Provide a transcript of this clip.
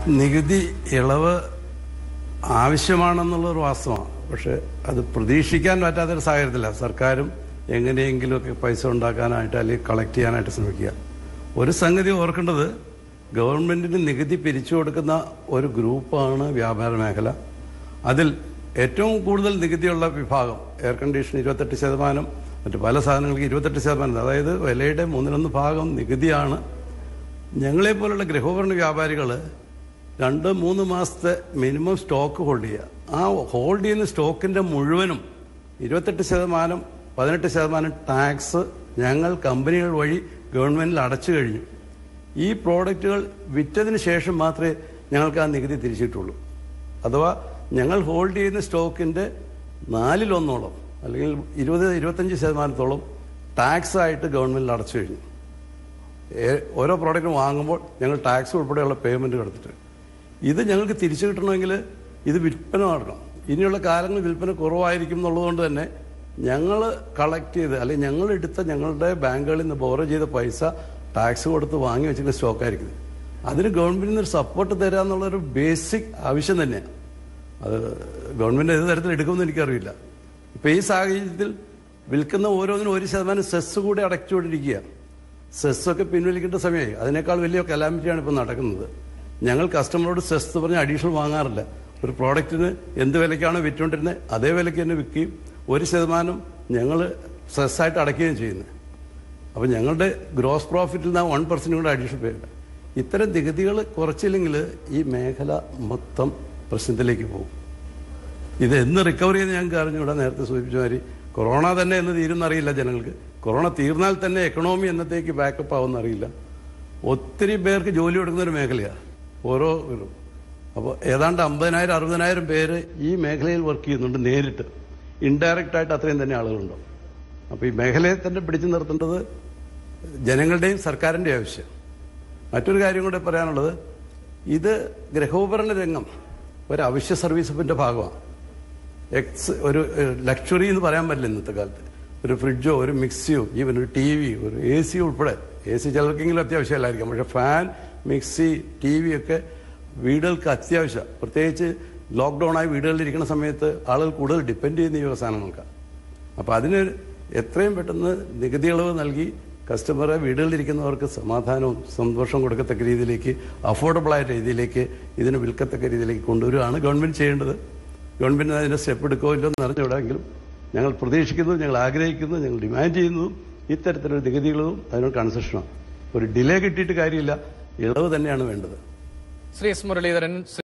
നികുതി ഇളവ് ആവശ്യമാണെന്നുള്ളൊരു വാസ്തവമാണ് പക്ഷെ അത് പ്രതീക്ഷിക്കാൻ പറ്റാത്തൊരു സാഹചര്യത്തില്ല സർക്കാരും എങ്ങനെയെങ്കിലുമൊക്കെ പൈസ ഉണ്ടാക്കാനായിട്ട് അല്ലെങ്കിൽ കളക്ട് ചെയ്യാനായിട്ട് ശ്രമിക്കുക ഒരു സംഗതി ഓർക്കേണ്ടത് ഗവൺമെന്റിന് നികുതി പിരിച്ചു കൊടുക്കുന്ന ഒരു ഗ്രൂപ്പാണ് വ്യാപാര മേഖല അതിൽ ഏറ്റവും കൂടുതൽ നികുതിയുള്ള വിഭാഗം എയർ കണ്ടീഷൻ ഇരുപത്തെട്ട് ശതമാനം മറ്റു പല സാധനങ്ങൾക്ക് ഇരുപത്തെട്ട് ശതമാനം അതായത് വിലയുടെ മൂന്നിലൊന്ന് ഭാഗം നികുതിയാണ് ഞങ്ങളെ പോലുള്ള ഗൃഹോപകരണ വ്യാപാരികൾ രണ്ട് മൂന്ന് മാസത്തെ മിനിമം സ്റ്റോക്ക് ഹോൾഡ് ചെയ്യുക ആ ഹോൾഡ് ചെയ്യുന്ന സ്റ്റോക്കിന്റെ മുഴുവനും ഇരുപത്തെട്ട് ശതമാനം പതിനെട്ട് ശതമാനം ടാക്സ് ഞങ്ങൾ കമ്പനികൾ വഴി ഗവൺമെന്റിൽ അടച്ചു കഴിഞ്ഞു ഈ പ്രോഡക്റ്റുകൾ വിറ്റതിന് ശേഷം മാത്രമേ ഞങ്ങൾക്ക് ആ നികുതി തിരിച്ചിട്ടുള്ളൂ അഥവാ ഞങ്ങൾ ഹോൾഡ് ചെയ്യുന്ന സ്റ്റോക്കിന്റെ നാലിലൊന്നോളം അല്ലെങ്കിൽ ഇരുപത് ഇരുപത്തഞ്ച് ശതമാനത്തോളം ടാക്സ് ആയിട്ട് ഗവൺമെന്റിൽ അടച്ചു കഴിഞ്ഞു ഏ- ഓരോ പ്രോഡക്റ്റും വാങ്ങുമ്പോൾ ഞങ്ങൾ ടാക്സ് ഉൾപ്പെടെയുള്ള പേയ്മെന്റ് കൊടുത്തിട്ട് ഇത് ഞങ്ങൾക്ക് തിരിച്ചു കിട്ടണമെങ്കിൽ ഇത് വിൽപ്പന നടക്കണം ഇനിയുള്ള കാലങ്ങളിൽ വിൽപ്പന കുറവായിരിക്കും എന്നുള്ളതുകൊണ്ട് തന്നെ ഞങ്ങൾ കളക്ട് ചെയ്ത് അല്ലെങ്കിൽ ഞങ്ങൾ എടുത്ത ഞങ്ങളുടെ ബാങ്കുകളിൽ നിന്ന് ബോറോ ചെയ്ത പൈസ ടാക്സ് കൊടുത്ത് വാങ്ങി വെച്ചിരിക്കുന്ന സ്റ്റോക്കായിരിക്കും അതിന് ഗവൺമെന്റിൽ നിന്ന് ഒരു സപ്പോർട്ട് തരാ എന്നുള്ളൊരു ബേസിക് ആവശ്യം തന്നെയാണ് അത് ഗവൺമെന്റ് ഏത് തരത്തിൽ എടുക്കുമെന്ന് എനിക്കറിയില്ല ഇപ്പൊ ഈ സാഹചര്യത്തിൽ വിൽക്കുന്ന ഓരോന്നിനും ഒരു ശതമാനം സെസ് കൂടി അടച്ചുകൊണ്ടിരിക്കുക സെസ് ഒക്കെ പിൻവലിക്കേണ്ട സമയമായി അതിനേക്കാൾ വലിയ കലാമിറ്റിയാണ് ഇപ്പോൾ നടക്കുന്നത് ഞങ്ങൾ കസ്റ്റമറോട് സെസ് എന്ന് പറഞ്ഞ് അഡീഷണൽ വാങ്ങാറില്ല ഒരു പ്രോഡക്റ്റിന് എന്ത് വിലയ്ക്കാണോ വിറ്റുകൊണ്ടിരുന്നത് അതേ വിലയ്ക്ക് തന്നെ വിൽക്കുകയും ഒരു ശതമാനം ഞങ്ങൾ സെസ്സായിട്ട് അടയ്ക്കുകയും ചെയ്യുന്നത് അപ്പം ഞങ്ങളുടെ ഗ്രോസ് പ്രോഫിറ്റിൽ നിന്ന് വൺ പെർസെൻറ്റ് കൂടെ അഡീഷണൽ പേ ഉണ്ട് ഇത്തരം നികുതികൾ കുറച്ചില്ലെങ്കിൽ ഈ മേഖല മൊത്തം പ്രശ്നത്തിലേക്ക് പോകും ഇത് എന്ന് റിക്കവർ ചെയ്ത് ഞങ്ങൾക്ക് അറിഞ്ഞൂടാ നേരത്തെ സൂചിപ്പിച്ച മാതിരി കൊറോണ തന്നെ എന്ന് തീരുന്നറിയില്ല ജനങ്ങൾക്ക് കൊറോണ തീർന്നാൽ തന്നെ എക്കണോമി എന്നത്തേക്ക് ബാക്കപ്പ് ആവുമെന്ന് അറിയില്ല ഒത്തിരി പേർക്ക് ജോലി കൊടുക്കുന്ന ഒരു മേഖലയാണ് ഓരോ അപ്പോൾ ഏതാണ്ട് അമ്പതിനായിരം അറുപതിനായിരം പേര് ഈ മേഖലയിൽ വർക്ക് ചെയ്യുന്നുണ്ട് നേരിട്ട് ഇൻഡയറക്റ്റ് ആയിട്ട് അത്രയും തന്നെ ആളുകളുണ്ടോ അപ്പോൾ ഈ മേഖലയെ തന്നെ പിടിച്ചു നിർത്തേണ്ടത് ജനങ്ങളുടെയും സർക്കാരിൻ്റെയും ആവശ്യം മറ്റൊരു കാര്യം കൂടെ പറയാനുള്ളത് ഇത് ഗൃഹോപകരണ രംഗം ഒരു അവശ്യ സർവീസിന്റെ ഭാഗമാണ് എക്സ് ഒരു ലക്ഷറി എന്ന് പറയാൻ പറ്റില്ല ഇന്നത്തെ കാലത്ത് ഒരു ഫ്രിഡ്ജോ ഒരു മിക്സിയോ ഈവൻ ഒരു ടി വി ഒരു എ സി ഉൾപ്പെടെ എ സി ചിലർക്കെങ്കിലും അത്യാവശ്യമല്ലായിരിക്കും പക്ഷെ ഫാൻ മിക്സി ടി വി ഒക്കെ വീടുകൾക്ക് അത്യാവശ്യം പ്രത്യേകിച്ച് ലോക്ക്ഡൌൺ ആയി വീടുകളിൽ ഇരിക്കുന്ന സമയത്ത് ആളുകൾ കൂടുതൽ ഡിപ്പെൻഡ് ചെയ്യുന്ന ഈ സാധനങ്ങൾക്കാണ് അപ്പോൾ അതിന് എത്രയും പെട്ടെന്ന് നികുതി ഇളവ് നൽകി കസ്റ്റമറെ വീടുകളിലിരിക്കുന്നവർക്ക് സമാധാനവും സന്തോഷവും കൊടുക്കത്തക്ക രീതിയിലേക്ക് അഫോർഡബിൾ ആയ രീതിയിലേക്ക് ഇതിന് വിൽക്കത്തക്ക രീതിയിലേക്ക് കൊണ്ടുവരികയാണ് ഗവൺമെന്റ് ചെയ്യേണ്ടത് ഗവൺമെന്റ് അതിന്റെ സ്റ്റെപ്പ് എടുക്കോ ഇല്ലോ എന്ന് അറിഞ്ഞുവിടെങ്കിലും ഞങ്ങൾ പ്രതീക്ഷിക്കുന്നു ഞങ്ങൾ ആഗ്രഹിക്കുന്നു ഞങ്ങൾ ഡിമാൻഡ് ചെയ്യുന്നതും ഇത്തരത്തിലൊരു നികുതികളും അതിനോട് കൺസെഷനാണ് ഒരു ഡിലേ കിട്ടിയിട്ട് കാര്യമില്ല ഇളവ് തന്നെയാണ് വേണ്ടത് ശ്രീ എസ് മുരളീധരൻ